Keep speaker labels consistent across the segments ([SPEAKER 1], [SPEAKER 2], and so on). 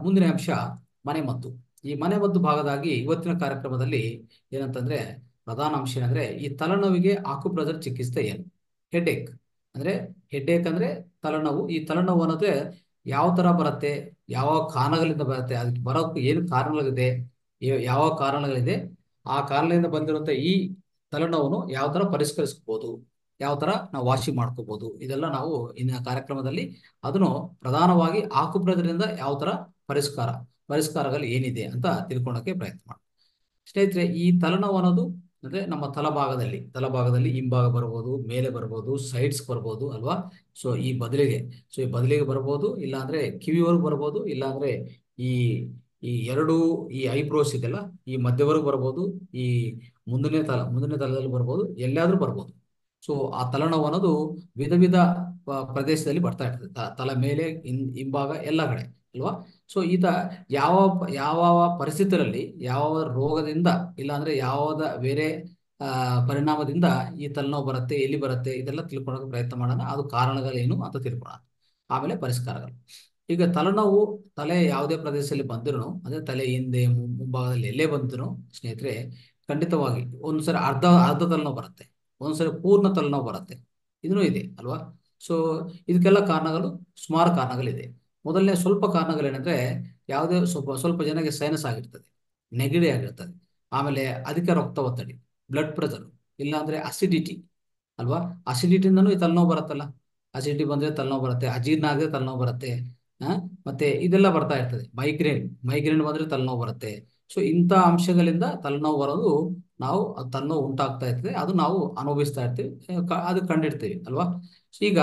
[SPEAKER 1] ಮುಂದಿನ ಅಂಶ ಮನೆಮದ್ದು ಈ ಮನೆಮದ್ದು ಭಾಗದಾಗಿ ಇವತ್ತಿನ ಕಾರ್ಯಕ್ರಮದಲ್ಲಿ ಏನಂತಂದ್ರೆ ಪ್ರಧಾನ ಅಂಶ ಏನಂದ್ರೆ ಈ ತಲೆನೋವಿಗೆ ಆಕುಪ್ರೆಜರ್ ಚಿಕಿತ್ಸೆ ಏನು ಹೆಡ್ಏಕ್ ಅಂದ್ರೆ ಹೆಡ್ಏಕ್ ಅಂದ್ರೆ ತಲೆನೋವು ಈ ತಲೆನೋವು ಅನ್ನೋದೇ ಯಾವ ತರ ಬರುತ್ತೆ ಯಾವ ಕಾರಣಗಳಿಂದ ಬರುತ್ತೆ ಅದಕ್ಕೆ ಬರೋಕ್ಕೆ ಏನು ಕಾರಣಗಳಿದೆ ಯ- ಯಾವ ಕಾರಣಗಳಿದೆ ಆ ಕಾರಣದಿಂದ ಬಂದಿರುವಂತ ಈ ತಲೆನೋವನ್ನು ಯಾವ ತರ ಪರಿಷ್ಕರಿಸ್ಕೋಬಹುದು ಯಾವ ತರ ನಾವು ವಾಸಿ ಮಾಡ್ಕೋಬಹುದು ಇದೆಲ್ಲ ನಾವು ಇಂದಿನ ಕಾರ್ಯಕ್ರಮದಲ್ಲಿ ಅದನ್ನು ಪ್ರಧಾನವಾಗಿ ಆಕುಪ್ರೆಜರಿಂದ ಯಾವ ತರ ಪರಿಷ್ಕಾರ ಪರಿಷ್ಕಾರಗಳು ಏನಿದೆ ಅಂತ ತಿಳ್ಕೊಳಕ್ಕೆ ಪ್ರಯತ್ನ ಮಾಡಿ ಸ್ನೇಹಿತರೆ ಈ ತಲೆನೋವು ಅನ್ನೋದು ಅಂದ್ರೆ ನಮ್ಮ ತಲಭಾಗದಲ್ಲಿ ತಲಭಾಗದಲ್ಲಿ ಹಿಂಭಾಗ ಬರ್ಬೋದು ಮೇಲೆ ಬರ್ಬೋದು ಸೈಡ್ಸ್ ಬರ್ಬೋದು ಅಲ್ವಾ ಸೊ ಈ ಬದಲಿಗೆ ಸೊ ಈ ಬದಲಿಗೆ ಬರ್ಬೋದು ಇಲ್ಲಾಂದ್ರೆ ಕಿವಿವರೆಗೂ ಬರ್ಬೋದು ಇಲ್ಲಾಂದ್ರೆ ಈ ಈ ಎರಡು ಈ ಐಬ್ರೋಸ್ ಇದೆಲ್ಲ ಈ ಮಧ್ಯವರೆಗೂ ಬರ್ಬೋದು ಈ ಮುಂದನೇ ತಲ ಮುಂದನೇ ತಲದಲ್ಲಿ ಬರ್ಬೋದು ಎಲ್ಲಾದ್ರೂ ಬರ್ಬೋದು ಸೊ ಆ ತಲೆನೋವು ಅನ್ನೋದು ವಿಧ ವಿಧ ಪ- ಪ್ರದೇಶದಲ್ಲಿ ಬರ್ತಾ ಇರ್ತದೆ ತ- ತಲೆ ಮೇಲೆ ಹಿಂ ಹಿಂಭಾಗ ಎಲ್ಲ ಕಡೆ ಅಲ್ವಾ ಸೊ ಈತ ಯಾವ ಯಾವ ಪರಿಸ್ಥಿತಿಯಲ್ಲಿ ಯಾವ ರೋಗದಿಂದ ಇಲ್ಲಾಂದ್ರೆ ಯಾವ್ದ ಬೇರೆ ಆ, ಪರಿಣಾಮದಿಂದ ಈ ತಲೆನೋವು ಬರುತ್ತೆ ಎಲ್ಲಿ ಬರುತ್ತೆ ಇದೆಲ್ಲ ತಿಳ್ಕೊಳ್ಳೋಕೆ ಪ್ರಯತ್ನ ಮಾಡೋಣ ಅದು ಕಾರಣಗಳೇನು ಅಂತ ತಿಳ್ಕೊಳ್ಳೋಣ ಆಮೇಲೆ ಪರಿಷ್ಕಾರಗಳು ಈಗ ತಲೆನೋವು ತಲೆ ಯಾವುದೇ ಪ್ರದೇಶದಲ್ಲಿ ಬಂದಿರೂ ಅಂದ್ರೆ ತಲೆ ಹಿಂದೆ ಮು- ಮುಂಭಾಗದಲ್ಲಿ ಎಲ್ಲೇ ಬಂದಿರೂ ಸ್ನೇಹಿತರೆ ಖಂಡಿತವಾಗಿ ಒಂದ್ಸರಿ ಅರ್ಧ ಅರ್ಧ ತಲೆನೋವು ಬರುತ್ತೆ ಒಂದ್ಸರಿ ಪೂರ್ಣ ತಲೆನೋವು ಬರುತ್ತೆ ಇದೂ ಇದೆ ಅಲ್ವಾ ಸೊ ಇದಕ್ಕೆಲ್ಲ ಕಾರಣಗಳು ಸುಮಾರು ಕಾರಣಗಳಿದೆ ಮೊದಲನೇ ಸ್ವಲ್ಪ ಕಾರಣಗಳೇನೆಂದ್ರೆ ಯಾವುದೇ ಸ್ವಲ್ಪ ಸ್ವಲ್ಪ ಜನಕ್ಕೆ ಸೈನಸ್ ಆಗಿರ್ತದೆ ನೆಗಡಿ ಆಗಿರ್ತದೆ ಆಮೇಲೆ ಅಧಿಕ ರಕ್ತ ಒತ್ತಡ ಬ್ಲಡ್ ಪ್ರೆಷರ್ ಇಲ್ಲಾಂದ್ರೆ ಅಸಿಡಿಟಿ ಅಲ್ವಾ ಅಸಿಡಿಟಿಯಿಂದನೂ ಈ ತಲೆನೋವು ಬರುತ್ತಲ್ಲ ಅಸಿಡಿಟಿ ಬಂದ್ರೆ ತಲೆನೋವು ಬರುತ್ತೆ ಅಜೀರ್ಣ ಆಗದೆ ತಲೆನೋವು ಬರುತ್ತೆ ಆ ಮತ್ತೆ ಇದೆಲ್ಲ ಬರ್ತಾ ಇರ್ತದೆ ಮೈಗ್ರೇನ್ ಮೈಗ್ರೇನ್ ಬಂದ್ರೆ ತಲೆನೋವು ಬರುತ್ತೆ ಸೊ ಇಂಥ ಅಂಶಗಳಿಂದ ತಲೆನೋವು ಬರೋದು ನಾವು ಅದು ತಲೆನೋವು ಉಂಟಾಗ್ತಾ ಇರ್ತದೆ ಅದು ನಾವು ಅನುಭವಿಸ್ತಾ ಇರ್ತೀವಿ ಆ, ಕ- ಅದು ಕಂಡಿಡ್ತೀವಿ ಅಲ್ವಾ ಸೊ ಈಗ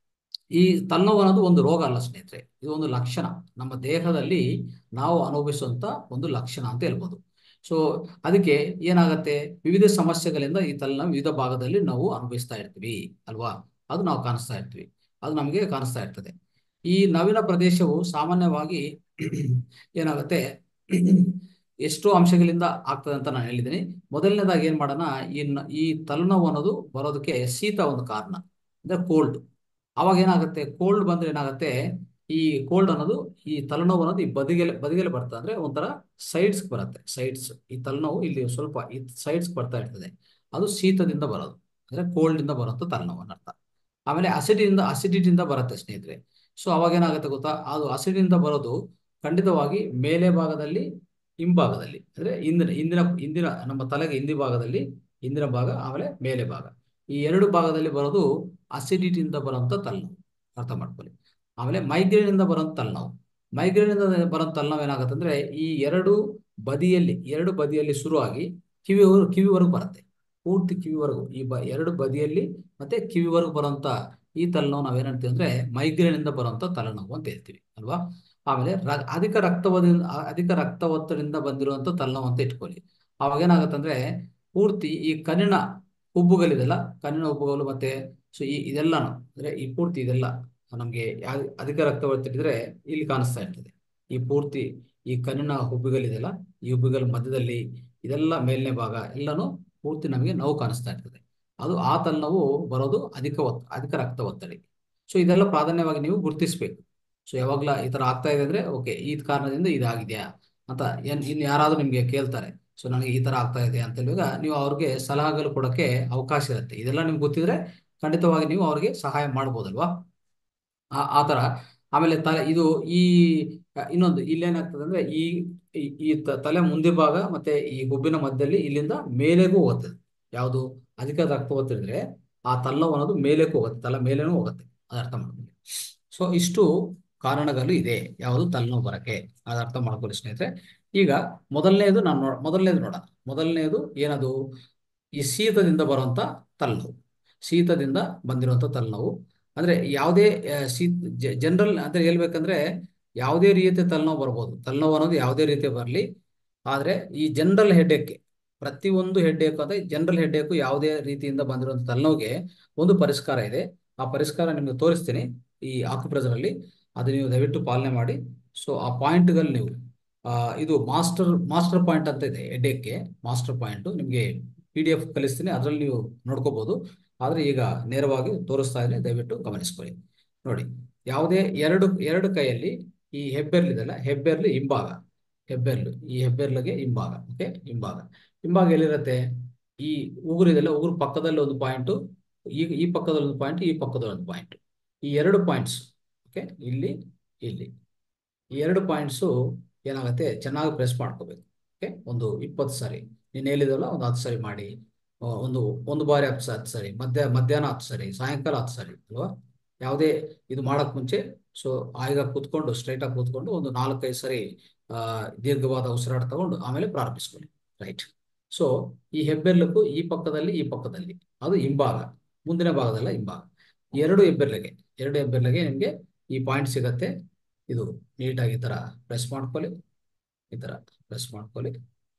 [SPEAKER 1] ಈ ತಲೆನೋವು ಅನ್ನೋದು ಒಂದು ರೋಗ ಅಲ್ಲ ಸ್ನೇಹಿತರೆ ಇದು ಒಂದು ಲಕ್ಷಣ ನಮ್ಮ ದೇಹದಲ್ಲಿ ನಾವು ಅನುಭವಿಸುವಂತ ಒಂದು ಲಕ್ಷಣ ಅಂತ ಹೇಳ್ಬೋದು ಸೊ ಅದಕ್ಕೆ ಏನಾಗತ್ತೆ ವಿವಿಧ ಸಮಸ್ಯೆಗಳಿಂದ ಈ ತಲೆನೋವು ವಿವಿಧ ಭಾಗದಲ್ಲಿ ನಾವು ಅನುಭವಿಸ್ತಾ ಇರ್ತೀವಿ ಅಲ್ವಾ ಅದು ನಾವು ಕಾಣಿಸ್ತಾ ಇರ್ತೀವಿ ಅದು ನಮಗೆ ಕಾಣಿಸ್ತಾ ಇರ್ತದೆ ಈ ನವೀನ ಪ್ರದೇಶವು ಸಾಮಾನ್ಯವಾಗಿ ಏನಾಗುತ್ತೆ ಎಷ್ಟೋ ಅಂಶಗಳಿಂದ ಆಗ್ತದೆ ಅಂತ ನಾನು ಹೇಳಿದ್ದೀನಿ ಮೊದಲನೇದಾಗಿ ಏನ್ ಮಾಡೋಣ ಈ ನ- ಈ ತಲೆನೋವು ಅನ್ನೋದು ಬರೋದಕ್ಕೆ ಶೀತ ಒಂದು ಕಾರಣ ಅಂದ್ರೆ ಕೋಲ್ಡ್ ಅವಾಗ ಏನಾಗುತ್ತೆ ಕೋಲ್ಡ್ ಬಂದ್ರೆ ಏನಾಗುತ್ತೆ ಈ ಕೋಲ್ಡ್ ಅನ್ನೋದು ಈ ತಲೆನೋವು ಅನ್ನೋದು ಈ ಬದಿಗೆಲೆ ಬದಿಗೆಲೆ ಬರ್ತದೆ ಅಂದ್ರೆ ಒಂಥರ ಸೈಡ್ಸ್ ಬರುತ್ತೆ ಸೈಡ್ಸ್ ಈ ತಲೆನೋವು ಇಲ್ಲಿ ಸ್ವಲ್ಪ ಈ ಸೈಡ್ಸ್ ಬರ್ತಾ ಇರ್ತದೆ ಅದು ಶೀತದಿಂದ ಬರೋದು ಅಂದ್ರೆ ಕೋಲ್ಡ್ ಇಂದ ಬರುವಂತ ತಲೆನೋವು ಅನ್ನರ್ಥ ಆಮೇಲೆ ಅಸಿಡಿಯಿಂದ ಅಸಿಡಿಟಿಯಿಂದ ಬರುತ್ತೆ ಸ್ನೇಹಿತರೆ ಸೊ ಅವಾಗ ಏನಾಗುತ್ತೆ ಗೊತ್ತಾ ಅದು ಅಸಿಡಿಯಿಂದ ಬರೋದು ಖಂಡಿತವಾಗಿ ಮೇಲೆ ಭಾಗದಲ್ಲಿ ಹಿಂಭಾಗದಲ್ಲಿ ಅಂದ್ರೆ ಹಿಂದಿನ ಹಿಂದಿನ ಹಿಂದಿನ ನಮ್ಮ ತಲೆಗೆ ಹಿಂದಿ ಭಾಗದಲ್ಲಿ ಹಿಂದಿನ ಭಾಗ ಆಮೇಲೆ ಮೇಲೆ ಭಾಗ ಈ ಎರಡು ಭಾಗದಲ್ಲಿ ಬರೋದು ಅಸಿಡಿಟಿಯಿಂದ ಬರುವಂತ ತಲೆನೋವು ಅರ್ಥ ಮಾಡ್ಕೊಳ್ಳಿ ಆಮೇಲೆ ಮೈಗ್ರೇನ್ ಇಂದ ಬರುವಂತ ತಲೆನೋವು ಮೈಗ್ರೇನ್ ಇಂದ ಬರುವಂತ ತಲೆನೋವು ಏನಾಗುತ್ತೆ ಅಂದ್ರೆ ಈ ಎರಡು ಬದಿಯಲ್ಲಿ ಎರಡು ಬದಿಯಲ್ಲಿ ಶುರುವಾಗಿ ಕಿವಿವರೆಗೂ ಕಿವಿವರೆಗೂ ಬರುತ್ತೆ ಪೂರ್ತಿ ಕಿವಿವರೆಗೂ ಈ ಬ ಎರಡು ಬದಿಯಲ್ಲಿ ಮತ್ತೆ ಕಿವಿವರೆಗೂ ಬರುವಂತ ಈ ತಲೆನೋವು ನಾವೇನಂತೀವಿ ಅಂದ್ರೆ ಮೈಗ್ರೇನ್ ಇಂದ ಬರುವಂತ ತಲೆನೋವು ಅಂತ ಹೇಳ್ತೀವಿ ಅಲ್ವಾ ಆಮೇಲೆ ರ- ಅಧಿಕ ರಕ್ತವದಿಂದ ಅಧಿಕ ರಕ್ತ ಒತ್ತಡದಿಂದ ಬಂದಿರುವಂತ ತಲೆನೋವು ಅಂತ ಇಟ್ಕೊಳ್ಳಿ ಅವಾಗ ಏನಾಗುತ್ತಂದ್ರೆ ಪೂರ್ತಿ ಈ ಕಣ್ಣಿನ ಉಬ್ಬುಗಳಿದೆಲ್ಲ ಕಣ್ಣಿನ ಉಬ್ಬುಗಳು ಮತ್ತೆ ಸೊ ಈ ಇದೆಲ್ಲಾನು ಅಂದ್ರೆ ಈ ಪೂರ್ತಿ ಇದೆಲ್ಲ ನಮ್ಗೆ ಯಾವ ಅಧಿಕ ರಕ್ತ ಒತ್ತಡ ಇದ್ರೆ ಇಲ್ಲಿ ಕಾಣಿಸ್ತಾ ಇರ್ತದೆ ಈ ಪೂರ್ತಿ ಈ ಕಣ್ಣಿನ ಹುಬ್ಬುಗಳಿದೆಲ್ಲ ಈ ಹುಬ್ಬುಗಳ ಮಧ್ಯದಲ್ಲಿ ಇದೆಲ್ಲ ಮೇಲ್ನೇ ಭಾಗ ಎಲ್ಲಾನು ಪೂರ್ತಿ ನಮಗೆ ನೋವು ಕಾಣಿಸ್ತಾ ಇರ್ತದೆ ಅದು ಆ ತಲೆನೋವು ಬರೋದು ಅಧಿಕ ಒತ್ತ ಅಧಿಕ ರಕ್ತ ಒತ್ತಡ ಸೊ ಇದೆಲ್ಲ ಪ್ರಾಧಾನ್ಯವಾಗಿ ನೀವು ಗುರುತಿಸ್ಬೇಕು ಸೊ ಯಾವಾಗ್ಲ ಈ ತರ ಆಗ್ತಾ ಇದೆ ಅಂದ್ರೆ ಓಕೆ ಈ ಕಾರಣದಿಂದ ಇದಾಗಿದೆಯಾ ಅಂತ ಏನ್ ಇನ್ ಯಾರಾದ್ರೂ ನಿಮ್ಗೆ ಕೇಳ್ತಾರೆ ಸೊ ನನಗೆ ಈ ತರ ಆಗ್ತಾ ಇದೆ ಅಂತ ಹೇಳುವಾಗ ನೀವು ಅವ್ರಿಗೆ ಸಲಹೆಗಳು ಕೊಡಕ್ಕೆ ಅವಕಾಶ ಇರುತ್ತೆ ಇದೆಲ್ಲ ನಿಮ್ಗೆ ಗೊತ್ತಿದ್ರೆ ಖಂಡಿತವಾಗಿ ನೀವು ಅವ್ರಿಗೆ ಸಹಾಯ ಮಾಡ್ಬೋದಲ್ವಾ ಆ ಆ ತರ ಆಮೇಲೆ ತಲೆ ಇದು ಈ ಅ, ಇನ್ನೊಂದು ಇಲ್ಲೇನಾಗ್ತದೆ ಅಂದ್ರೆ ಈ ಈ ಈ ತ- ತಲೆ ಮುಂದೆ ಭಾಗ ಮತ್ತೆ ಈ ಹುಬ್ಬಿನ ಮಧ್ಯದಲ್ಲಿ ಇಲ್ಲಿಂದ ಮೇಲೆಗೂ ಹೋಗುತ್ತೆ ಯಾವುದು ಅಧಿಕ ರಕ್ತ ಒತ್ತಿದ್ರೆ ಆ ತಲೆನೋವು ಅನ್ನೋದು ಮೇಲೆಗೂ ಹೋಗುತ್ತೆ ತಲೆ ಮೇಲೇನೂ ಹೋಗುತ್ತೆ ಅದು ಅರ್ಥ ಮಾಡ್ಕೊಳ್ಳಿ ಸೊ ಇಷ್ಟು ಕಾರಣಗಳು ಇದೆ ಯಾವುದು ತಲೆನೋವು ಬರಕ್ಕೆ ಅದು ಅರ್ಥ ಮಾಡ್ಕೊಳ್ಳಿ ಸ್ನೇಹಿತರೆ ಈಗ ಮೊದಲನೇದು ನಾನು ನೋಡ ಮೊದಲನೇದು ನೋಡೋಣ ಮೊದಲನೇದು ಏನದು ಈ ಶೀತದಿಂದ ಬರುವಂತ ತಲೆನೋವು ಶೀತದಿಂದ ಬಂದಿರುವಂತ ತಲೆನೋವು ಅಂದ್ರೆ ಯಾವುದೇ ಆ, ಶೀತ ಜನರಲ್ ಅಂತ ಹೇಳ್ಬೇಕಂದ್ರೆ ಯಾವುದೇ ರೀತಿಯ ತಲೆನೋವು ಬರ್ಬೋದು ತಲೆನೋವು ಅನ್ನೋದು ಯಾವುದೇ ರೀತಿ ಬರಲಿ ಆದ್ರೆ ಈ ಜನರಲ್ ಹೆಡ್ಏಕ್ ಪ್ರತಿಯೊಂದು ಹೆಡ್ಏಕ್ ಅಂದ್ರೆ ಜನರಲ್ ಹೆಡ್ಏಕ್ ಯಾವುದೇ ರೀತಿಯಿಂದ ಬಂದಿರುವಂತ ತಲೆನೋವಿಗೆ ಒಂದು ಪರಿಷ್ಕಾರ ಇದೆ ಆ ಪರಿಷ್ಕಾರ ನಿಮ್ಗೆ ತೋರಿಸ್ತೀನಿ ಈ ಆಕ್ಯುಪ್ರೆಷರ್ ಅಲ್ಲಿ ಅದು ನೀವು ದಯವಿಟ್ಟು ಪಾಲನೆ ಮಾಡಿ ಸೊ ಆ ಪಾಯಿಂಟ್ಗಳು ನೀವು ಆ, ಇದು ಮಾಸ್ಟರ್ ಮಾಸ್ಟರ್ ಪಾಯಿಂಟ್ ಅಂತ ಇದೆ ಹೆಡ್ಏಕ್ಗೆ ಮಾಸ್ಟರ್ ಪಾಯಿಂಟ್ ನಿಮಗೆ ಪಿ ಡಿ ಎಫ್ ಕಲಿಸ್ತೀನಿ ಅದರಲ್ಲಿ ನೀವು ನೋಡ್ಕೋಬಹುದು ಆದ್ರೆ ಈಗ ನೇರವಾಗಿ ತೋರಿಸ್ತಾ ಇದ್ರೆ ದಯವಿಟ್ಟು ಗಮನಿಸ್ಕೊಳ್ಳಿ ನೋಡಿ ಯಾವುದೇ ಎರಡು ಎರಡು ಕೈಯಲ್ಲಿ ಈ ಹೆಬ್ಬೆರ್ಲು ಇದೆಲ್ಲ ಹೆಬ್ಬೆರ್ಲು ಹಿಂಭಾಗ ಹೆಬ್ಬೆರ್ಲು ಈ ಹೆಬ್ಬೆರ್ಲಿಗೆ ಹಿಂಭಾಗ ಓಕೆ ಹಿಂಭಾಗ ಹಿಂಭಾಗ ಎಲ್ಲಿರುತ್ತೆ ಈ ಉಗುರು ಇದೆಲ್ಲ ಉಗುರು ಪಕ್ಕದಲ್ಲಿ ಒಂದು ಪಾಯಿಂಟು ಈ ಈ ಪಕ್ಕದಲ್ಲಿ ಒಂದು ಪಾಯಿಂಟ್ ಈ ಪಕ್ಕದಲ್ಲಿ ಒಂದು ಪಾಯಿಂಟ್ ಈ ಎರಡು ಪಾಯಿಂಟ್ಸ್ ಓಕೆ ಇಲ್ಲಿ ಇಲ್ಲಿ ಈ ಎರಡು ಪಾಯಿಂಟ್ಸು ಏನಾಗುತ್ತೆ ಚೆನ್ನಾಗಿ ಪ್ರೆಸ್ ಮಾಡ್ಕೋಬೇಕು ಓಕೆ ಒಂದು ಇಪ್ಪತ್ತು ಸಾರಿ ನೀನು ಹೇಳಿದಲ್ಲ ಒಂದು ಹತ್ತು ಸಾರಿ ಮಾಡಿ ಆ, ಒಂದು ಒಂದು ಬಾರಿ ಹತ್ತು ಸ- ಹತ್ತು ಸಾರಿ ಮಧ್ಯ ಮಧ್ಯಾಹ್ನ ಹತ್ತು ಸಾರಿ ಸಾಯಂಕಾಲ ಹತ್ತು ಸಾರಿ ಅಲ್ವಾ ಯಾವುದೇ ಇದು ಮಾಡಕ್ ಮುಂಚೆ ಸೊ ಆಗ ಕೂತ್ಕೊಂಡು ಸ್ಟ್ರೈಟ್ ಆಗಿ ಕೂತ್ಕೊಂಡು ಒಂದು ನಾಲ್ಕೈದು ಸರಿ ಆ ದೀರ್ಘವಾದ ಉಸಿರಾಟ ತಗೊಂಡು ಆಮೇಲೆ ಪ್ರಾರಂಭಿಸ್ಕೊಳ್ಳಿ ರೈಟ್ ಸೊ ಈ ಹೆಬ್ಬೆರ್ಲಕ್ಕೂ ಈ ಪಕ್ಕದಲ್ಲಿ ಈ ಪಕ್ಕದಲ್ಲಿ ಅದು ಹಿಂಭಾಗ ಮುಂದಿನ ಭಾಗದಲ್ಲ ಹಿಂಭಾಗ ಎರಡು ಹೆಬ್ಬೆರ್ಲಿಗೆ ಎರಡು ಹೆಬ್ಬೆರ್ಲಿಗೆ ನಿಮಗೆ ಈ ಪಾಯಿಂಟ್ ಸಿಗತ್ತೆ ಇದು ನೀಟಾಗಿ ಈ ತರ ಪ್ರೆಸ್ ಮಾಡ್ಕೊಳ್ಳಿ ಈ ತರ ಪ್ರೆಸ್ ಮಾಡ್ಕೊಳ್ಳಿ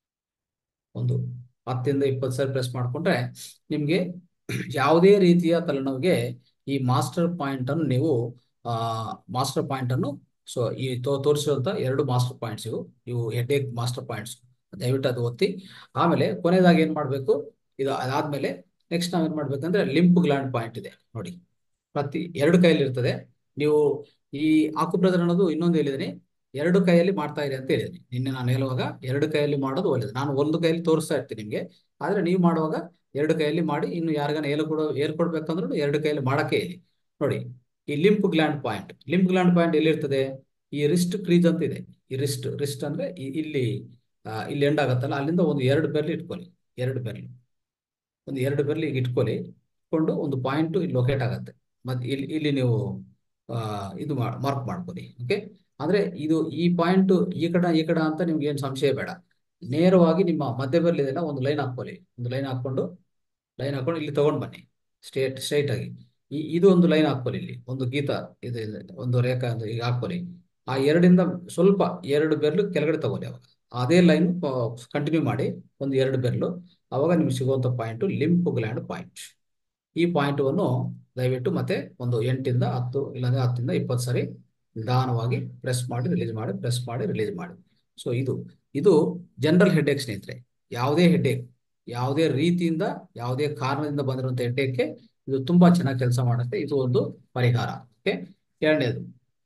[SPEAKER 1] ಒಂದು ಹತ್ತರಿಂದ ಇಪ್ಪತ್ತು ಸಾರಿ ಪ್ರೆಸ್ ಮಾಡ್ಕೊಂಡ್ರೆ ನಿಮ್ಗೆ ಯಾವುದೇ ರೀತಿಯ ತಲೆನೋವಿಗೆ ಈ ಮಾಸ್ಟರ್ ಪಾಯಿಂಟ್ ಅನ್ನು ನೀವು ಆ ಮಾಸ್ಟರ್ ಪಾಯಿಂಟ್ ಅನ್ನು ಸೊ ಈ ತೋ ತೋರಿಸಿರುವಂತ ಎರಡು ಮಾಸ್ಟರ್ ಪಾಯಿಂಟ್ಸ್ ಇವು ಇವು ಹೆಡ್ ಏಕ್ ಮಾಸ್ಟರ್ ಪಾಯಿಂಟ್ಸ್ ದಯವಿಟ್ಟು ಅದು ಒತ್ತಿ ಆಮೇಲೆ ಕೊನೆಯದಾಗಿ ಏನ್ ಮಾಡ್ಬೇಕು ಇದು ಅದಾದ್ಮೇಲೆ ನೆಕ್ಸ್ಟ್ ನಾವೇನ್ ಮಾಡ್ಬೇಕಂದ್ರೆ ಲಿಂಪ್ ಗ್ಲ್ಯಾಂಡ್ ಪಾಯಿಂಟ್ ಇದೆ ನೋಡಿ ಪ್ರತಿ ಎರಡು ಕೈಯಲ್ಲಿ ಇರ್ತದೆ ನೀವು ಈ ಆಕುಪ್ರದರ್ ಅನ್ನೋದು ಇನ್ನೊಂದು ಹೇಳಿದೀನಿ ಎರಡು ಕೈಯಲ್ಲಿ ಮಾಡ್ತಾ ಇರಿ ಅಂತ ಹೇಳಿದೀನಿ ನಿನ್ನೆ ನಾನು ಹೇಳುವಾಗ ಎರಡು ಕೈಯಲ್ಲಿ ಮಾಡೋದು ಒಳ್ಳೇದು ನಾನು ಒಂದು ಕೈಯಲ್ಲಿ ತೋರಿಸ್ತಾ ಇರ್ತೀನಿ ನಿಮ್ಗೆ ಆದ್ರೆ ನೀವು ಮಾಡುವಾಗ ಎರಡು ಕೈಯಲ್ಲಿ ಮಾಡಿ ಇನ್ನು ಯಾರಿಗಾನ ಏಲು ಕೊಡೋ ಏರ್ ಕೊಡ್ಬೇಕಂದ್ರೂ ಎರಡು ಕೈಯಲ್ಲಿ ಮಾಡಕ್ಕೆ ಹೇಳಿ ನೋಡಿ ಈ lymph gland point lymph gland point ಎಲ್ಲಿರ್ತದೆ ಈ ರಿಸ್ಟ್ ಕ್ರೀಜ್ ಅಂತ ಇದೆ ಈ ರಿಸ್ಟ್ ರಿಸ್ಟ್ ಅಂದ್ರೆ ಈ- ಇಲ್ಲಿ ಆ, ಇಲ್ಲಿ ಎಂಡ್ ಆಗತ್ತಲ್ಲ ಅಲ್ಲಿಂದ ಒಂದು ಎರಡು ಬೆರ್ಲಿ ಇಟ್ಕೊಳ್ಳಿ ಎರಡು ಬೆರ್ಲಿ ಒಂದು ಎರಡು ಬೆರ್ಲಿ ಈಗ ಇಟ್ಕೊಳ್ಳಿ ಇಟ್ಕೊಂಡು ಒಂದು ಪಾಯಿಂಟ್ ಇಲ್ಲಿ ಲೊಕೇಟ್ ಆಗತ್ತೆ ಮತ್ತೆ ಇಲ್ಲಿ ಇಲ್ಲಿ ನೀವು ಆ, ಇದು ಮಾರ್ಕ್ ಮಾಡ್ಕೊಳ್ಳಿ ಓಕೆ ಅಂದ್ರೆ ಇದು ಈ ಪಾಯಿಂಟ್ ಈ ಕಡೆ ಈ ಕಡೆ ಅಂತ ನಿಮ್ಗೆ ಏನು ಸಂಶಯ ಬೇಡ ನೇರವಾಗಿ ನಿಮ್ಮ ಮಧ್ಯ ಬೆರ್ಲ್ ಇದೆಲ್ಲ ಒಂದು ಲೈನ್ ಹಾಕೊಳ್ಳಿ ಒಂದು ಲೈನ್ ಹಾಕೊಂಡು ಲೈನ್ ಹಾಕೊಂಡು ಇಲ್ಲಿ ತಗೊಂಡ್ ಬನ್ನಿ ಸ್ಟ್ರೇಟ್ ಸ್ಟ್ರೈಟ್ ಆಗಿ ಈ ಇದು ಒಂದು ಲೈನ್ ಹಾಕೊಳ್ಳಿ ಇಲ್ಲಿ ಒಂದು ಗೀತ ಇದು ಇದೆ, ಒಂದು ರೇಖಾ ಅಂತ ಈಗ ಹಾಕೊಳ್ಳಿ ಆ ಎರಡಿಂದ ಸ್ವಲ್ಪ ಎರಡು ಬೆರ್ಲು ಕೆಳಗಡೆ ತಗೊಳ್ಳಿ ಅವಾಗ ಅದೇ ಲೈನ್ ಕಂಟಿನ್ಯೂ ಮಾಡಿ ಒಂದು ಎರಡು ಬೆರ್ಲು ಅವಾಗ ನಿಮ್ಗೆ ಸಿಗುವಂತ ಪಾಯಿಂಟ್ ಲಿಂಪ್ ಗ್ಲ್ಯಾಂಡ್ ಪಾಯಿಂಟ್ ಈ ಪಾಯಿಂಟನ್ನು ದಯವಿಟ್ಟು ಮತ್ತೆ ಒಂದು ಎಂಟಿಂದ ಹತ್ತು ಇಲ್ಲಾಂದ್ರೆ ಹತ್ತರಿಂದ ಇಪ್ಪತ್ತು ಸರಿ ನಿಧಾನವಾಗಿ ಪ್ರೆಸ್ ಮಾಡಿ ರಿಲೀಸ್ ಮಾಡಿ ಪ್ರೆಸ್ ಮಾಡಿ ರಿಲೀಸ್ ಮಾಡಿ ಸೊ ಇದು ಇದು ಜನರಲ್ ಹೆಡ್ಏಕ್ ಸ್ನೇಹಿತರೆ ಯಾವುದೇ ಹೆಡ್ಏಕ್ ಯಾವುದೇ ರೀತಿಯಿಂದ ಯಾವುದೇ ಕಾರಣದಿಂದ ಬಂದಿರುವಂತ ಹೆಡ್ಏಕ್ಗೆ ಇದು ತುಂಬಾ ಚೆನ್ನಾಗಿ ಕೆಲಸ ಮಾಡುತ್ತೆ ಇದು ಒಂದು ಪರಿಹಾರ ಓಕೆ ಎರಡನೇದು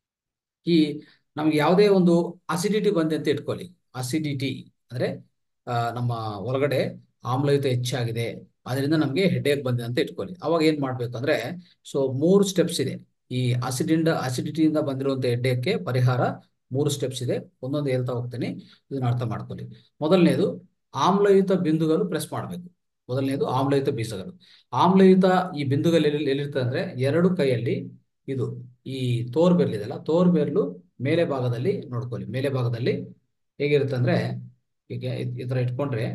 [SPEAKER 1] ಈ ನಮ್ಗೆ ಯಾವುದೇ ಒಂದು ಅಸಿಡಿಟಿ ಬಂದೆ ಅಂತ ಇಟ್ಕೊಳ್ಳಿ ಅಸಿಡಿಟಿ ಅಂದ್ರೆ ಆ, ನಮ್ಮ ಒಳಗಡೆ ಆಮ್ಲಯುತ ಹೆಚ್ಚಾಗಿದೆ ಅದರಿಂದ ನಮಗೆ ಹೆಡ್ಏಕ್ ಬಂದಿದೆ ಅಂತ ಇಟ್ಕೊಳ್ಳಿ ಅವಾಗ ಏನ್ ಮಾಡ್ಬೇಕು ಅಂದ್ರೆ ಸೊ ಮೂರು ಸ್ಟೆಪ್ಸ್ ಇದೆ ಈ ಅಸಿಡಿಂದ ಅಸಿಡಿಟಿಯಿಂದ ಬಂದಿರುವಂತ ಹೆಡ್ಏಕ್ಗೆ ಪರಿಹಾರ ಮೂರು ಸ್ಟೆಪ್ಸ್ ಇದೆ ಒಂದೊಂದು ಹೇಳ್ತಾ ಹೋಗ್ತೀನಿ ಇದನ್ನ ಅರ್ಥ ಮಾಡ್ಕೊಳ್ಳಿ ಮೊದಲನೇದು ಆಮ್ಲಯುತ ಬಿಂದುಗಳು ಪ್ರೆಸ್ ಮಾಡಬೇಕು ಮೊದಲನೇದು ಆಮ್ಲಯುತ ಬೀಜಗಳು ಆಮ್ಲಯುತ ಈ ಬಿಂದುಗಳು ಎಲ್ಲಿ ಎಲ್ಲಿರ್ತದೆ ಅಂದ್ರೆ ಎರಡು ಕೈಯಲ್ಲಿ ಇದು ಈ ತೋರ್ ಬೆರ್ಲ್ ಇದೆಲ್ಲ ತೋರ್ ಬೆರ್ಲು ಮೇಲೆ ಭಾಗದಲ್ಲಿ ನೋಡ್ಕೊಳ್ಳಿ ಮೇಲೆ ಭಾಗದಲ್ಲಿ ಹೇಗಿರುತ್ತೆ ಅಂದ್ರೆ ಈಗ ಇದ್- ಈ ತರ ಇಟ್ಕೊಂಡ್ರೆ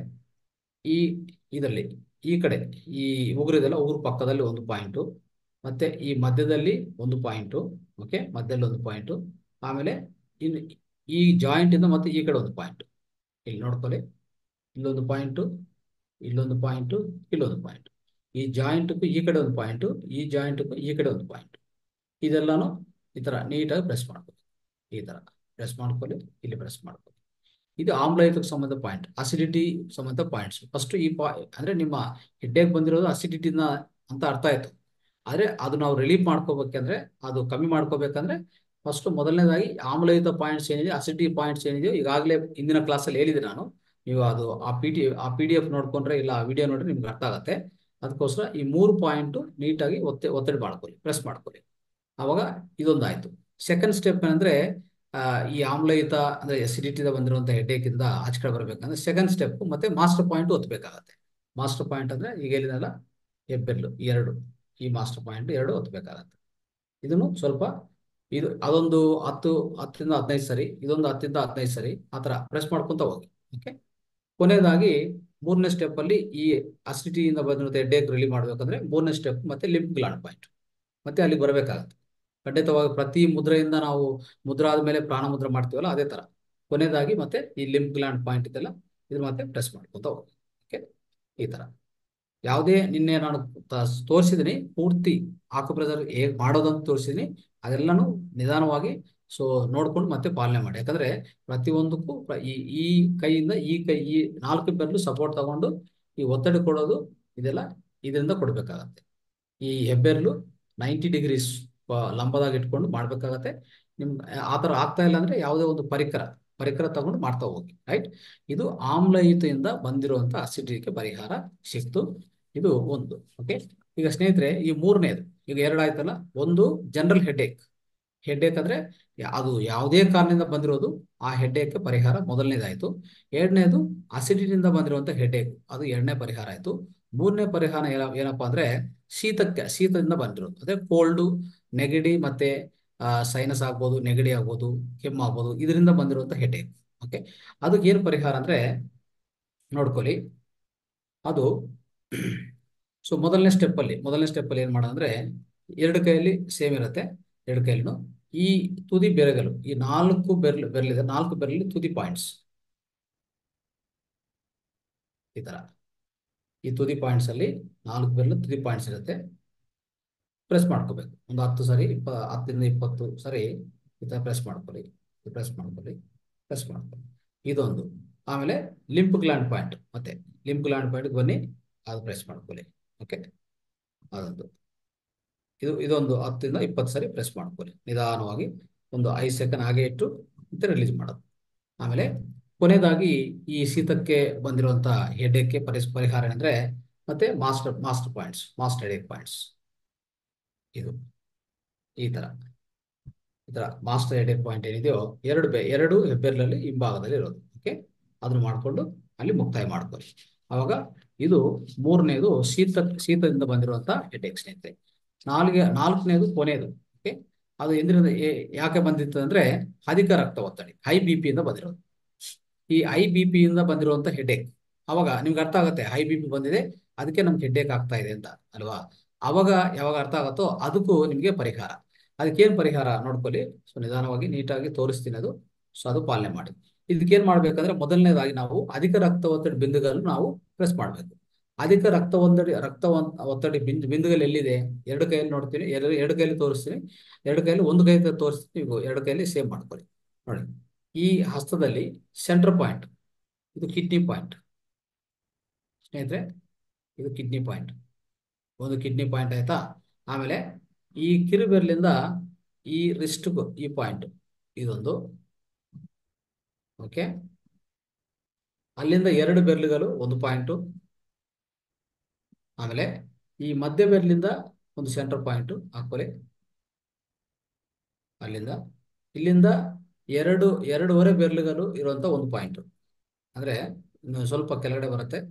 [SPEAKER 1] ಈ ಇದರಲ್ಲಿ ಈ ಕಡೆ ಈ ಉಗುರಿದೆಲ್ಲ ಉಗುರು ಪಕ್ಕದಲ್ಲಿ ಒಂದು ಪಾಯಿಂಟು ಮತ್ತೆ ಈ ಮಧ್ಯದಲ್ಲಿ ಒಂದು ಪಾಯಿಂಟು ಓಕೆ ಮಧ್ಯದಲ್ಲಿ ಒಂದು ಪಾಯಿಂಟು ಆಮೇಲೆ ಇನ್ನು ಈ ಜಾಯಿಂಟ್ ಇಂದ ಮತ್ತೆ ಈ ಕಡೆ ಒಂದು ಪಾಯಿಂಟ್ ಇಲ್ಲಿ ನೋಡ್ಕೊಳ್ಳಿ ಇಲ್ಲೊಂದು ಪಾಯಿಂಟು ಇಲ್ಲೊಂದು ಪಾಯಿಂಟು ಇಲ್ಲೊಂದು ಪಾಯಿಂಟ್ ಈ ಜಾಯಿಂಟ್ಗೂ ಈ ಕಡೆ ಒಂದು ಪಾಯಿಂಟು ಈ ಜಾಯಿಂಟ್ಗೂ ಈ ಕಡೆ ಒಂದು ಪಾಯಿಂಟ್ ಇದೆಲ್ಲಾನು ಈ ತರ ನೀಟಾಗಿ ಪ್ರೆಸ್ ಮಾಡ್ಕೊಳ್ಳಿ ಈ ತರ ಪ್ರೆಸ್ ಮಾಡ್ಕೊಳ್ಳಿ ಇಲ್ಲಿ ಪ್ರೆಸ್ ಮಾಡ್ಕೊಳ್ಳಿ ಇದು ಆಮ್ಲಯುತಕ್ಕೆ ಸಂಬಂಧ ಪಾಯಿಂಟ್ ಅಸಿಡಿಟಿ ಸಂಬಂಧ ಪಾಯಿಂಟ್ಸ್ ಫಸ್ಟ್ ಈ ಪಾ ಅಂದ್ರೆ ನಿಮ್ಮ ಹೆಡ್ಡೇಕ್ ಬಂದಿರೋದು ಅಸಿಡಿಟಿನ ಅಂತ ಅರ್ಥ ಆಯ್ತು ಆದ್ರೆ ಅದು ನಾವು ರಿಲೀಫ್ ಮಾಡ್ಕೋಬೇಕಂದ್ರೆ ಅದು ಕಮ್ಮಿ ಮಾಡ್ಕೋಬೇಕಂದ್ರೆ ಫಸ್ಟ್ ಮೊದಲನೇದಾಗಿ ಆಮ್ಲಯುತ ಪಾಯಿಂಟ್ಸ್ ಏನಿದೆ ಅಸಿಡಿಟಿ ಪಾಯಿಂಟ್ಸ್ ಏನಿದೆಯೋ ಈಗಾಗಲೇ ಹಿಂದಿನ ಕ್ಲಾಸಲ್ಲಿ ಹೇಳಿದೆ ನಾನು ನೀವು ಅದು ಆ ಪಿ ಟಿ ಆ ಪಿ ಡಿ ಎಫ್ ನೋಡ್ಕೊಂಡ್ರೆ ಇಲ್ಲ ಆ ವಿಡಿಯೋ ನೋಡ್ರೆ ನಿಮ್ಗೆ ಅರ್ಥ ಆಗುತ್ತೆ ಅದಕ್ಕೋಸ್ಕರ ಈ ಮೂರು ಪಾಯಿಂಟ್ ನೀಟಾಗಿ ಒತ್ತೆ ಒತ್ತಡಿ ಮಾಡ್ಕೊಳ್ಳಿ ಪ್ರೆಸ್ ಮಾಡ್ಕೊಳ್ಳಿ ಅವಾಗ ಇದೊಂದು ಆಯ್ತು ಸೆಕೆಂಡ್ ಸ್ಟೆಪ್ ಏನಂದ್ರೆ ಆ, ಈ ಆಮ್ಲಯುತ ಅಂದ್ರೆ ಅಸಿಡಿಟಿದ ಬಂದಿರುವಂತ ಹೆಡ್ಏಕ್ ಇಂದ ಆಚೆ ಕಡೆ ಬರ್ಬೇಕಂದ್ರೆ ಸೆಕೆಂಡ್ ಸ್ಟೆಪ್ ಮತ್ತೆ ಮಾಸ್ಟರ್ ಪಾಯಿಂಟ್ ಒತ್ತಬೇಕಾಗತ್ತೆ ಮಾಸ್ಟರ್ ಪಾಯಿಂಟ್ ಅಂದ್ರೆ ಈಗ ಹೇಳಿದಲ್ಲ ಹೆಬ್ಬೆರ್ಲು ಈ ಎರಡು ಈ ಮಾಸ್ಟರ್ ಪಾಯಿಂಟ್ ಎರಡು ಒತ್ತಬೇಕಾಗತ್ತೆ ಇದನ್ನು ಸ್ವಲ್ಪ ಇದು ಅದೊಂದು ಹತ್ತು ಹತ್ತರಿಂದ ಹದಿನೈದು ಸರಿ ಇದೊಂದು ಹತ್ತರಿಂದ ಹದಿನೈದು ಸರಿ ಆ ಥರ ಪ್ರೆಸ್ ಮಾಡ್ಕೊಂತ ಹೋಗಿ ಓಕೆ ಕೊನೆಯದಾಗಿ ಮೂರನೇ ಸ್ಟೆಪ್ ಅಲ್ಲಿ ಈ ಅಸಿಡಿಟಿಯಿಂದ ಬಂದಿರೋ ಹೆಡ್ಡೇಕ್ ರಿಲೀವ್ ಮಾಡ್ಬೇಕಂದ್ರೆ ಮೂರನೇ ಸ್ಟೆಪ್ ಮತ್ತೆ ಲಿಂಪ್ ಗ್ಲಾಂಡ್ ಪಾಯಿಂಟ್ ಮತ್ತೆ ಅಲ್ಲಿಗೆ ಬರಬೇಕಾಗತ್ತೆ ಖಂಡಿತವಾಗಿ ಪ್ರತಿ ಮುದ್ರೆಯಿಂದ ನಾವು ಮುದ್ರ ಆದ್ಮೇಲೆ ಪ್ರಾಣ ಮುದ್ರೆ ಮಾಡ್ತೀವಲ್ಲ ಅದೇ ತರ ಕೊನೆಯದಾಗಿ ಮತ್ತೆ ಈ ಲಿಂಪ್ ಗ್ಲಾಂಡ್ ಪಾಯಿಂಟ್ ಇದೆಲ್ಲ ಇದು ಮತ್ತೆ ಪ್ರೆಸ್ ಮಾಡ್ಕೊಂತ ಹೋಗಿ ಓಕೆ ಈ ತರ ಯಾವುದೇ ನಿನ್ನೆ ನಾನು ತ- ತೋರಿಸಿದ್ದೀನಿ ಪೂರ್ತಿ ಆಕುಪ್ರೆಸರ್ ಹೇಗೆ ಮಾಡೋದಂತ ತೋರಿಸಿದ್ದೀನಿ ಅದೆಲ್ಲನೂ ನಿಧಾನವಾಗಿ ಸೊ ನೋಡ್ಕೊಂಡು ಮತ್ತೆ ಪಾಲನೆ ಮಾಡಿ ಯಾಕಂದ್ರೆ ಪ್ರತಿಯೊಂದಕ್ಕೂ ಪ್ರ- ಈ ಈ ಕೈಯಿಂದ ಈ ಕೈ ಈ ನಾಲ್ಕು ಬೆರಳು ಸಪೋರ್ಟ್ ತಗೊಂಡು ಈ ಒತ್ತಡ ಕೊಡೋದು ಇದೆಲ್ಲ ಇದರಿಂದ ಕೊಡ್ಬೇಕಾಗತ್ತೆ ಈ ಹೆಬ್ಬೆರಳು ನೈಂಟಿ ಡಿಗ್ರೀಸ್ ಲಂಬದಾಗ ಇಟ್ಕೊಂಡು ಮಾಡ್ಬೇಕಾಗತ್ತೆ ನಿಮ್ಗೆ ಆ ಥರ ಆಗ್ತಾ ಇಲ್ಲ ಅಂದ್ರೆ ಯಾವುದೇ ಒಂದು ಪರಿಕರ ಪರಿಕರ ತಗೊಂಡು ಮಾಡ್ತಾ ಹೋಗಿ ರೈಟ್ ಇದು ಆಮ್ಲಯುತದಿಂದ ಬಂದಿರುವಂತ ಅಸಿಡಿಟಿಗೆ ಪರಿಹಾರ ಸಿಕ್ತು ಇದು ಒಂದು ಓಕೆ ಈಗ ಸ್ನೇಹಿತರೆ ಈ ಮೂರನೇದು ಈಗ ಎರಡು ಆಯ್ತಲ್ಲ ಒಂದು ಜನರಲ್ ಹೆಡ್ಏಕ್ ಹೆಡ್ಏಕ್ ಅಂದ್ರೆ ಯಾ- ಅದು ಯಾವುದೇ ಕಾರಣದಿಂದ ಬಂದಿರೋದು ಆ ಹೆಡ್ಏಕ್ ಪರಿಹಾರ ಮೊದಲನೇದಾಯ್ತು ಎರಡನೇದು ಅಸಿಡಿಟಿಯಿಂದ ಬಂದಿರುವಂತ ಹೆಡ್ಏಕ್ ಅದು ಎರಡನೇ ಪರಿಹಾರ ಆಯ್ತು ಮೂರನೇ ಪರಿಹಾರ ಏನ ಏನಪ್ಪಾ ಅಂದ್ರೆ ಶೀತಕ್ಕೆ ಶೀತದಿಂದ ಬಂದಿರೋದು ಅದೇ ಕೋಲ್ಡು ನೆಗಡಿ ಮತ್ತೆ ಸೈನಸ್ ಆಗ್ಬೋದು ನೆಗಡಿ ಆಗ್ಬೋದು ಕೆಮ್ಮು ಆಗ್ಬೋದು ಇದರಿಂದ ಬಂದಿರುವಂತ ಹೆಡ್ಏಕ್ ಓಕೆ ಅದಕ್ಕೆ ಏನು ಪರಿಹಾರ ಅಂದ್ರೆ ನೋಡ್ಕೊಳ್ಳಿ ಅದು ಸೊ ಮೊದಲನೇ ಸ್ಟೆಪ್ ಅಲ್ಲಿ ಮೊದಲನೇ ಸ್ಟೆಪ್ ಅಲ್ಲಿ ಏನ್ ಮಾಡೋದಂದ್ರೆ ಎರಡು ಕೈಯಲ್ಲಿ ಸೇಮ್ ಇರುತ್ತೆ ಎರಡು ಕೈಯಲ್ಲೂ ಈ ತುದಿ ಬೆರಗಲು ಈ ನಾಲ್ಕು ಬೆರಳು ಬೆರಳಿದೆ ನಾಲ್ಕು ಬೆರಳು ತುದಿ ಪಾಯಿಂಟ್ಸ್ ಈ ತರ ಈ ತುದಿ ಪಾಯಿಂಟ್ಸ್ ಅಲ್ಲಿ ನಾಲ್ಕು ಬೆರಳು ತುದಿ ಪಾಯಿಂಟ್ಸ್ ಇರುತ್ತೆ ಪ್ರೆಸ್ ಮಾಡ್ಕೋಬೇಕು ಒಂದು ಹತ್ತು ಸರಿ ಇಪ್ಪ ಹತ್ತರಿಂದ ಇಪ್ಪತ್ತು ಸರಿ ಈ ತರ ಪ್ರೆಸ್ ಮಾಡ್ಕೊಳ್ಳಿ ಪ್ರೆಸ್ ಮಾಡ್ಕೊಳ್ಳಿ ಪ್ರೆಸ್ ಮಾಡ್ಕೊಳ್ಳಿ ಇದೊಂದು ಆಮೇಲೆ ಲಿಂಪ್ ಗ್ಲ್ಯಾಂಡ್ ಪಾಯಿಂಟ್ ಮತ್ತೆ ಲಿಂಪ್ ಗ್ಲ್ಯಾಂಡ್ ಪಾಯಿಂಟ್ ಬನ್ನಿ ಅದು ಪ್ರೆಸ್ ಮಾಡ್ಕೊಳ್ಳಿ ಓಕೆ ಅದೊಂದು ಇದು ಇದೊಂದು ಹತ್ತರಿಂದ ಇಪ್ಪತ್ತು ಸರಿ ಪ್ರೆಸ್ ಮಾಡ್ಕೊಳ್ಳಿ ನಿಧಾನವಾಗಿ ಒಂದು ಐದು ಸೆಕೆಂಡ್ ಹಾಗೆ ಇಟ್ಟು ಮತ್ತೆ ರಿಲೀಸ್ ಮಾಡೋದು ಆಮೇಲೆ ಕೊನೆಯದಾಗಿ ಈ ಶೀತಕ್ಕೆ ಬಂದಿರುವಂತ ಹೆಡ್ಏಕ್ಗೆ ಪರಿಸ್ ಪರಿಹಾರ ಏನಂದ್ರೆ ಮತ್ತೆ master master points master headache points ಇದು ಈ ತರ ಈ ತರ ಮಾಸ್ಟರ್ ಹೆಡ್ಏಕ್ ಪಾಯಿಂಟ್ ಏನಿದೆಯೋ ಎರಡು ಬೆ ಎರಡು ಹೆಬ್ಬೆರಳಲ್ಲಿ ಹಿಂಭಾಗದಲ್ಲಿ ಇರೋದು ಓಕೆ ಅದನ್ನ ಮಾಡ್ಕೊಂಡು ಅಲ್ಲಿ ಮುಕ್ತಾಯ ಮಾಡ್ಕೊಳ್ಳಿ ಅವಾಗ ಇದು ಮೂರನೇದು ಶೀತ ಶೀತದಿಂದ ಬಂದಿರುವಂತ ಹೆಡ್ಏಕ್ ಸ್ನೇಹಿತರೆ ನಾಲ್ಗೆ ನಾಲ್ಕನೇದು ಕೊನೆಯದು ಓಕೆ ಅದು ಎಂದ್ರಿಂದ ಏ- ಯಾಕೆ ಬಂದಿತ್ತು ಅಂದ್ರೆ ಅಧಿಕ ರಕ್ತ ಒತ್ತಡ ಹೈ ಬಿ ಪಿ ಇಂದ ಬಂದಿರೋದು ಈ ಐ ಬಿ ಪಿ ಇಂದ ಬಂದಿರುವಂತ ಹೆಡ್ಏಕ್ ಅವಾಗ ನಿಮ್ಗೆ ಅರ್ಥ ಆಗುತ್ತೆ ಹೈ ಬಿ ಪಿ ಬಂದಿದೆ ಅದಕ್ಕೆ ನಮ್ಗೆ ಹೆಡ್ಏಕ್ ಆಗ್ತಾ ಇದೆ ಅಂತ ಅಲ್ವಾ ಅವಾಗ ಯಾವಾಗ ಅರ್ಥ ಆಗುತ್ತೋ ಅದಕ್ಕೂ ನಿಮ್ಗೆ ಪರಿಹಾರ ಅದಕ್ಕೇನ್ ಪರಿಹಾರ ನೋಡ್ಕೊಳ್ಳಿ ಸೊ ನಿಧಾನವಾಗಿ ನೀಟಾಗಿ ತೋರಿಸ್ತೀನಿ ಅದು ಸೊ ಅದು ಪಾಲನೆ ಮಾಡಿ ಇದಕ್ಕೇನ್ ಮಾಡ್ಬೇಕಂದ್ರೆ ಮೊದಲನೇದಾಗಿ ನಾವು ಅಧಿಕ ರಕ್ತ ಒತ್ತಡ ಬಿಂದುಗಳನ್ನು ನಾವು ಪ್ರೆಸ್ ಮಾಡ್ಬೇಕು ಅಧಿಕ ರಕ್ತ ಒತ್ತಡ ರಕ್ತ ಒನ್- ಒತ್ತಡ ಬಿಂದು ಬಿಂದುಗಳು ಎಲ್ಲಿದೆ ಎರಡು ಕೈಯಲ್ಲಿ ನೋಡ್ತೀನಿ ಎರಡು ಎರಡು ಕೈಯಲ್ಲಿ ತೋರಿಸ್ತೀನಿ ಎರಡು ಕೈಯಲ್ಲಿ ಒಂದು ಕೈ ತೋರಿಸ್ತೀನಿ ನೀವು ಎರಡು ಕೈಯಲ್ಲಿ ಸೇವ್ ಮಾಡ್ಕೊಳ್ಳಿ ನೋಡಿ ಈ ಹಸ್ತದಲ್ಲಿ ಸೆಂಟರ್ ಪಾಯಿಂಟ್ ಇದು ಕಿಡ್ನಿ ಪಾಯಿಂಟ್ ಸ್ನೇಹಿತರೆ ಇದು ಕಿಡ್ನಿ ಪಾಯಿಂಟ್ ಒಂದು ಕಿಡ್ನಿ ಪಾಯಿಂಟ್ ಆಯ್ತಾ ಆಮೇಲೆ ಈ ಕಿರುಬೆರಳಿಂದ ಈ ರಿಸ್ಟ್ಗೂ ಈ ಪಾಯಿಂಟ್ ಇದೊಂದು ಓಕೆ ಅಲ್ಲಿಂದ ಎರಡು ಬೆರಳುಗಳು ಒಂದು ಪಾಯಿಂಟು ಆಮೇಲೆ ಈ ಮಧ್ಯ ಬೆರಳಿಂದ ಒಂದು ಸೆಂಟರ್ ಪಾಯಿಂಟ್ ಹಾಕೊಳ್ಳಿ ಅಲ್ಲಿಂದ ಇಲ್ಲಿಂದ ಎರಡು ಎರಡೂವರೆ ಬೆರಳುಗಳು ಇರುವಂತ ಒಂದು ಪಾಯಿಂಟ್ ಅಂದ್ರೆ ಇನ್ನು ಸ್ವಲ್ಪ ಕೆಳಗಡೆ ಬರುತ್ತೆ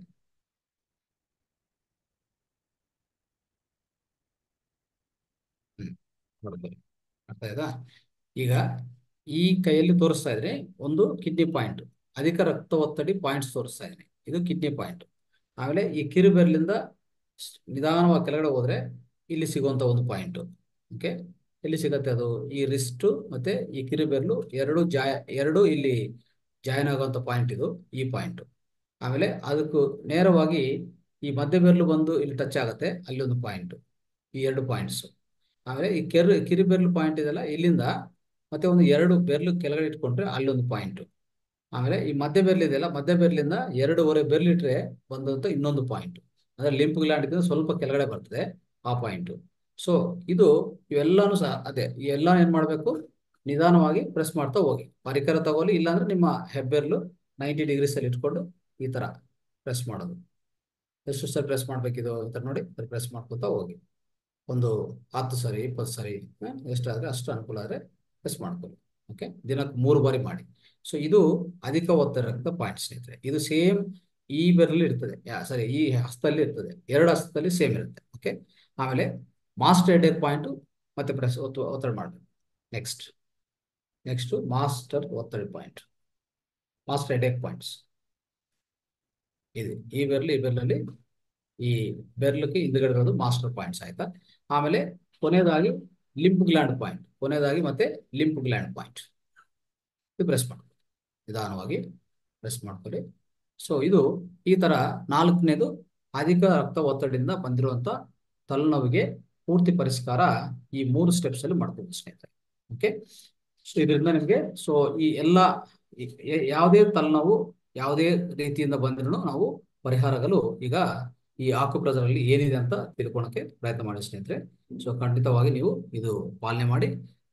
[SPEAKER 1] ಹ್ಮ್ ನೋಡ್ಕೊಳ್ಳಿ ಅರ್ಥ ಆಯ್ತಾ ಈಗ ಈ ಕೈಯಲ್ಲಿ ತೋರಿಸ್ತಾ ಇದ್ರೆ ಒಂದು ಕಿಡ್ನಿ ಪಾಯಿಂಟ್ ಅಧಿಕ ರಕ್ತ ಒತ್ತಡಿ ಪಾಯಿಂಟ್ಸ್ ತೋರಿಸ್ತಾ ಇದ್ದೀನಿ ಇದು ಕಿಡ್ನಿ ಪಾಯಿಂಟ್ ಆಮೇಲೆ ಈ ಕಿರು ಬೆರಳಿಂದ ಸ್- ನಿಧಾನವಾಗಿ ಕೆಳಗಡೆ ಹೋದ್ರೆ ಇಲ್ಲಿ ಸಿಗುವಂತ ಒಂದು ಪಾಯಿಂಟ್ ಓಕೆ ಎಲ್ಲಿ ಸಿಗತ್ತೆ ಅದು ಈ ರಿಸ್ಟ್ ಮತ್ತೆ ಈ ಕಿರು ಬೆರಳು ಎರಡು ಜಾಯ ಎರಡು ಇಲ್ಲಿ ಜಾಯಿನ್ ಆಗುವಂತ ಪಾಯಿಂಟ್ ಇದು ಈ ಪಾಯಿಂಟ್ ಆಮೇಲೆ ಅದಕ್ಕೂ ನೇರವಾಗಿ ಈ ಮಧ್ಯ ಬೆರಳು ಬಂದು ಇಲ್ಲಿ ಟಚ್ ಆಗುತ್ತೆ ಅಲ್ಲಿ ಒಂದು ಪಾಯಿಂಟ್ ಈ ಎರಡು ಪಾಯಿಂಟ್ಸ್ ಆಮೇಲೆ ಈ ಕೆರು ಕಿರು ಬೆರಳು ಪಾಯಿಂಟ್ ಇದೆಲ್ಲ ಇಲ್ಲಿಂದ ಮತ್ತೆ ಒಂದು ಎರಡು ಬೆರಳು ಕೆಳಗಡೆ ಇಟ್ಕೊಂಡ್ರೆ ಅಲ್ಲೊಂದು ಪಾಯಿಂಟ್ ಆಮೇಲೆ ಈ ಮಧ್ಯ ಬೆರಳು ಇದೆಯಲ್ಲ ಮಧ್ಯ ಬೆರಳಿಂದ ಎರಡೂವರೆ ಬೆರಳು ಇಟ್ರೆ ಬಂದಂತ ಇನ್ನೊಂದು ಪಾಯಿಂಟ್ ಅಂದ್ರೆ ಲಿಂಪ್ ಗ್ಲ್ಯಾಂಡ್ ಇದ್ರೆ ಸ್ವಲ್ಪ ಕೆಳಗಡೆ ಬರ್ತದೆ ಆ ಪಾಯಿಂಟ್ ಸೊ ಇದು ಇವೆಲ್ಲಾನು ಸಹ ಅದೇ ಈ ಎಲ್ಲ ಏನ್ ಮಾಡ್ಬೇಕು ನಿಧಾನವಾಗಿ ಪ್ರೆಸ್ ಮಾಡ್ತಾ ಹೋಗಿ ಪರಿಕರ ತಗೊಳ್ಳಿ ಇಲ್ಲಾಂದ್ರೆ ನಿಮ್ಮ ಹೆಬ್ಬೆರಳು ನೈಂಟಿ ಡಿಗ್ರೀಸ್ ಅಲ್ಲಿ ಇಟ್ಕೊಂಡು ಈ ತರ ಪ್ರೆಸ್ ಮಾಡೋದು ಎಷ್ಟು ಸರಿ ಪ್ರೆಸ್ ಮಾಡ್ಬೇಕಿದು ಈ ತರ ನೋಡಿ ಪ್ರೆಸ್ ಮಾಡ್ಕೊತಾ ಹೋಗಿ ಒಂದು ಹತ್ತು ಸರಿ ಇಪ್ಪತ್ತು ಸರಿ ಹ, ಎಷ್ಟಾದ್ರೆ ಅಷ್ಟು ಅನುಕೂಲ ಆದ್ರೆ ಪ್ರೆಸ್ ಮಾಡ್ಕೊಳ್ಳಿ ಓಕೆ ದಿನಕ್ಕೆ ಮೂರು ಬಾರಿ ಮಾಡಿ ಸೊ ಇದು ಅಧಿಕ ಒತ್ತಡ ಪಾಯಿಂಟ್ ಸ್ನೇಹಿತರೆ ಇದು ಸೇಮ್ ಈ ಬೆರಳಲ್ಲಿ ಇರ್ತದೆ ಯಾ- ಸರಿ ಈ ಹಸ್ತದಲ್ಲಿ ಇರ್ತದೆ ಎರಡು ಹಸ್ತದಲ್ಲಿ ಸೇಮ್ ಇರುತ್ತೆ ಓಕೆ ಆಮೇಲೆ ಮಾಸ್ಟರ್ ಹೆಡ್ಏಕ್ ಪಾಯಿಂಟ್ ಮತ್ತೆ ಪ್ರೆಸ್ ಒತ್ತು ಒತ್ತಡ ಮಾಡಬೇಕು ನೆಕ್ಸ್ಟ್ ನೆಕ್ಸ್ಟ್ ಮಾಸ್ಟರ್ ಒತ್ತಡ ಪಾಯಿಂಟ್ ಮಾಸ್ಟರ್ ಹೆಡ್ಏಕ್ ಪಾಯಿಂಟ್ಸ್ ಇದು ಈ ಬೆರಳು ಈ ಬೆರಳಲ್ಲಿ ಈ ಬೆರಳಿಗೆ ಹಿಂದ್ಗಡೆ ಇರೋದು ಮಾಸ್ಟರ್ ಪಾಯಿಂಟ್ಸ್ ಆಯ್ತಾ ಆಮೇಲೆ ಕೊನೆಯದಾಗಿ ಲಿಂಪ್ ಗ್ಲ್ಯಾಂಡ್ ಪಾಯಿಂಟ್ ಕೊನೆಯದಾಗಿ ಮತ್ತೆ ಲಿಂಪ್ ಗ್ಲ್ಯಾಂಡ್ ಪಾಯಿಂಟ್ ಇದು ಪ್ರೆಸ್ ಮಾಡ್ಕೊಳ್ಳಿ ನಿಧಾನವಾಗಿ ಪ್ರೆಸ್ ಮಾಡ್ಕೊಳ್ಳಿ ಸೊ ಇದು ಈ ತರ ನಾಲ್ಕನೇದು ಅಧಿಕ ರಕ್ತ ಒತ್ತಡದಿಂದ ಬಂದಿರುವಂತ ತಲೆನೋವಿಗೆ ಪೂರ್ತಿ ಪರಿಷ್ಕಾರ ಈ ಮೂರು ಸ್ಟೆಪ್ಸ್ ಅಲ್ಲಿ ಮಾಡ್ಬೋದು ಸ್ನೇಹಿತರೆ ಓಕೆ ಸೊ ಇದರಿಂದ ನಿಮಗೆ ಸೊ ಈ ಎಲ್ಲ ಈ- ಯ- ಯಾವುದೇ ತಲೆನೋವು ಯಾವುದೇ ರೀತಿಯಿಂದ ಬಂದ್ರೂ ನಾವು ಪರಿಹಾರಗಳು ಈಗ ಈ ಆಕುಪ್ರೆಸರ್ ಅಲ್ಲಿ ಏನಿದೆ ಅಂತ ತಿಳ್ಕೊಳಕ್ಕೆ ಪ್ರಯತ್ನ ಮಾಡಿ ಸ್ನೇಹಿತರೆ ಸೊ ಖಂಡಿತವಾಗಿ ನೀವು ಇದು ಪಾಲನೆ ಮಾಡಿ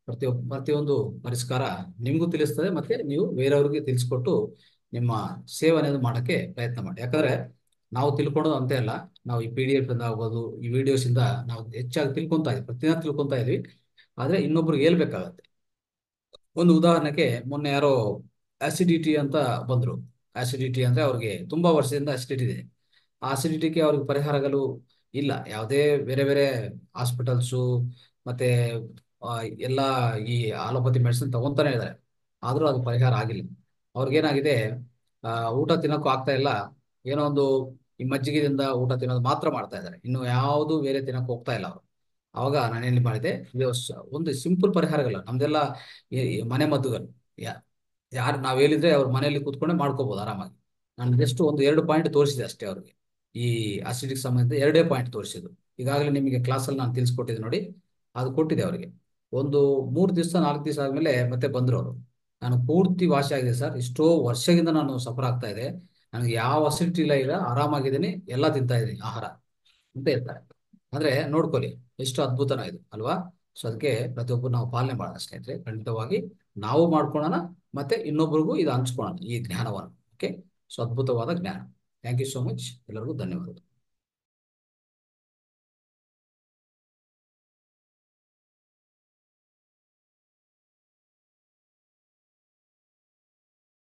[SPEAKER 1] ಪ್ರತಿಯೊಬ್ಬ ಪ್ರತಿಯೊಂದು ಪರಿಷ್ಕಾರ ನಿಮಗೂ ತಿಳಿಸ್ತದೆ ಮತ್ತೆ ನೀವು ಬೇರೆಯವ್ರಿಗೆ ತಿಳಿಸ್ಕೊಟ್ಟು ನಿಮ್ಮ ಸೇವೆ అనేది ಮಾಡಕ್ಕೆ ಪ್ರಯತ್ನ ಮಾಡಿ ಯಾಕಂದ್ರೆ ನಾವು ತಿಳ್ಕೊಳೋದು ಅಂತೆ ಅಲ್ಲ ನಾವು ಈ ಪಿ ಡಿ ಎಫ್ ಇಂದ ಆಗ್ಬೋದು ಈ ವಿಡಿಯೋಸ್ ಇಂದ ನಾವು ಹೆಚ್ಚಾಗಿ ತಿಳ್ಕೊಂತಾ ಇದ್ವಿ ಪ್ರತಿದಿನ ತಿಳ್ಕೊಂತಾ ಇದ್ವಿ ಆದ್ರೆ ಇನ್ನೊಬ್ರಿಗೆ ಹೇಳ್ಬೇಕಾಗತ್ತೆ ಒಂದು ಉದಾಹರಣೆಗೆ ಮೊನ್ನೆ ಯಾರೋ ಅಸಿಡಿಟಿ ಅಂತ ಬಂದ್ರು ಅಸಿಡಿಟಿ ಅಂದ್ರೆ ಅವ್ರಿಗೆ ತುಂಬಾ ವರ್ಷದಿಂದ ಅಸಿಡಿಟಿ ಇದೆ ಆ ಅಸಿಡಿಟಿಗೆ ಅವ್ರಿಗೆ ಪರಿಹಾರಗಳು ಇಲ್ಲ ಯಾವುದೇ ಬೇರೆ ಬೇರೆ ಹಾಸ್ಪಿಟಲ್ಸು ಮತ್ತೆ ಆ, ಎಲ್ಲ ಈ ಆಲೋಪತಿ ಮೆಡಿಸಿನ್ ತಗೊಂತಾನೆ ಇದ್ದಾರೆ ಆದ್ರೂ ಅದು ಪರಿಹಾರ ಆಗಿಲ್ಲ ಅವ್ರಿಗೇನಾಗಿದೆ ಆ, ಊಟ ತಿನ್ನಕ್ಕೂ ಆಗ್ತಾ ಇಲ್ಲ ಏನೋ ಒಂದು ಈ ಮಜ್ಜಿಗೆದಿಂದ ಊಟ ತಿನ್ನೋದು ಮಾತ್ರ ಮಾಡ್ತಾ ಇದ್ದಾರೆ ಇನ್ನು ಯಾವುದು ಬೇರೆ ತಿನ್ನಕ್ಕೆ ಹೋಗ್ತಾ ಇಲ್ಲ ಅವರು ಅವಾಗ ನಾನೇನು ಮಾಡಿದೆ ಇದು ಸ- ಒಂದು ಸಿಂಪಲ್ ಪರಿಹಾರಗಳು ನಮ್ದೆಲ್ಲ ಈ ಈ ಮನೆ ಮದ್ದುಗಳು ಯಾ ಯಾರು ನಾವ್ ಹೇಳಿದ್ರೆ ಅವ್ರ ಮನೆಯಲ್ಲಿ ಕೂತ್ಕೊಂಡೆ ಮಾಡ್ಕೋಬಹುದು ಆರಾಮಾಗಿ ನಾನು ಜಸ್ಟ್ ಒಂದು ಎರಡು ಪಾಯಿಂಟ್ ತೋರಿಸಿದೆ ಅಷ್ಟೇ ಅವ್ರಿಗೆ ಈ ಅಸಿಡಿಕ್ ಸಂಬಂಧ ಎರಡೇ ಪಾಯಿಂಟ್ ತೋರಿಸಿದ್ದು ಈಗಾಗಲೇ ನಿಮಗೆ ಕ್ಲಾಸಲ್ಲಿ ನಾನು ತಿಳಿಸ್ಕೊಟ್ಟಿದ್ದೆ ನೋಡಿ ಅದು ಕೊಟ್ಟಿದೆ ಅವರಿಗೆ ಒಂದು ಮೂರು ದಿವಸ ನಾಲ್ಕು ದಿವಸ ಆದ್ಮೇಲೆ ಮತ್ತೆ ಬಂದ್ರು ಅವರು ನಾನು ಪೂರ್ತಿ ವಾಸಿ ಆಗಿದೆ ಸರ್ ಎಷ್ಟೋ ವರ್ಷದಿಂದ ನಾನು ಸಫರ್ ಆಗ್ತಾ ಇದೆ ನನಗೆ ಯಾವ ಅಸಿಡಿಟಿ ಇಲ್ಲ ಇಲ್ಲ ಆರಾಮಾಗಿದ್ದೀನಿ ಎಲ್ಲ ತಿಂತಾ ಇದ್ದೀನಿ ಆಹಾರ ಅಂತ ಹೇಳ್ತಾರೆ ಅಂದ್ರೆ ನೋಡ್ಕೊಳ್ಳಿ ಎಷ್ಟು ಅದ್ಭುತನ ಇದು ಅಲ್ವಾ ಸೊ ಅದಕ್ಕೆ ಪ್ರತಿಯೊಬ್ಬರು ನಾವು ಪಾಲನೆ ಮಾಡೋಣ ಸ್ನೇಹಿತರೆ ಖಂಡಿತವಾಗಿ ನಾವು ಮಾಡ್ಕೊಳ್ಳೋಣ ಮತ್ತೆ ಇನ್ನೊಬ್ರಿಗೂ ಇದು ಹಂಚ್ಕೊಳ್ಳೋಣ ಈ ಜ್ಞಾನವನ್ನು ಓಕೆ ಸೊ ಅದ್ಭುತವಾದ ಜ್ಞಾನ ಥ್ಯಾಂಕ್ ಯು ಸೋ ಮಚ್ ಎಲ್ಲರಿಗೂ ಧನ್ಯವಾದಗಳು